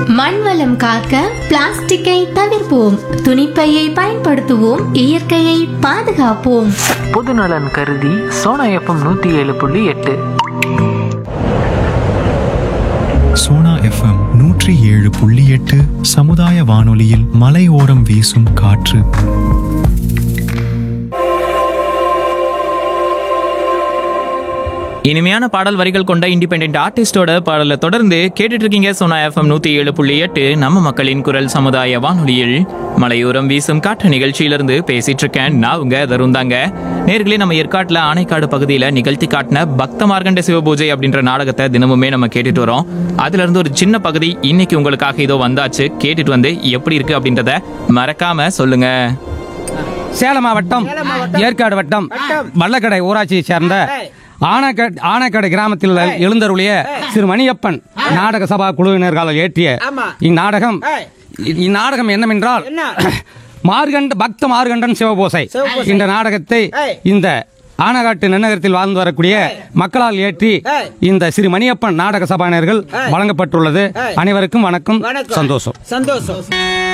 மண் வளம் காக்க பிளாஸ்டிக்கை தவிர்ப்போம் துணிப்பையை பயன்படுத்துவோம் இயற்கையை பாதுகாப்போம் பொதுநலன் கருதி சோனா எஃப்எம் நூற்றி ஏழு புள்ளி எட்டு சோனா எஃப்எம் நூற்றி ஏழு புள்ளி எட்டு சமுதாய வானொலியில் மலையோரம் வீசும் காற்று இனிமையான பாடல் வரிகள் கொண்ட இண்டிபெண்டன்ட் ஆர்டிஸ்டோட பாடலை தொடர்ந்து கேட்டுட்டு இருக்கீங்க சோனா எஃப்எம் நூத்தி ஏழு புள்ளி எட்டு நம்ம மக்களின் குரல் சமுதாய வானொலியில் மலையோரம் வீசும் காற்று நிகழ்ச்சியிலிருந்து பேசிட்டு இருக்கேன் நான் உங்க தருந்தாங்க நேர்களே நம்ம ஏற்காட்டுல ஆனைக்காடு பகுதியில நிகழ்த்தி காட்டின பக்த மார்கண்ட சிவபூஜை அப்படின்ற நாடகத்தை தினமுமே நம்ம கேட்டுட்டு வரோம் அதுல இருந்து ஒரு சின்ன பகுதி இன்னைக்கு உங்களுக்காக இதோ வந்தாச்சு கேட்டுட்டு வந்து எப்படி இருக்கு அப்படின்றத மறக்காம சொல்லுங்க சேலம் மாவட்டம் ஏற்காடு வட்டம் வல்லக்கடை ஊராட்சியை சேர்ந்த ஆனக்கட் ஆனக்கடை கிராமத்தில் எழுந்தருளிய திரு மணியப்பன் நாடக சபா குழுவினர்கள் ஏற்றிய இந்நாடகம் இ- இந்நாடகம் என்னவென்றால் மார்கண்ட பக்த மார்கண்டன் சிவபூசை இந்த நாடகத்தை இந்த ஆனகாட்டு நன்னகரத்தில் வாழ்ந்து வரக்கூடிய மக்களால் ஏற்றி இந்த ஸ்ரீ மணியப்பன் நாடக சபாயினர்கள் வழங்கப்பட்டுள்ளது அனைவருக்கும் வணக்கம் சந்தோஷம் சந்தோஷம்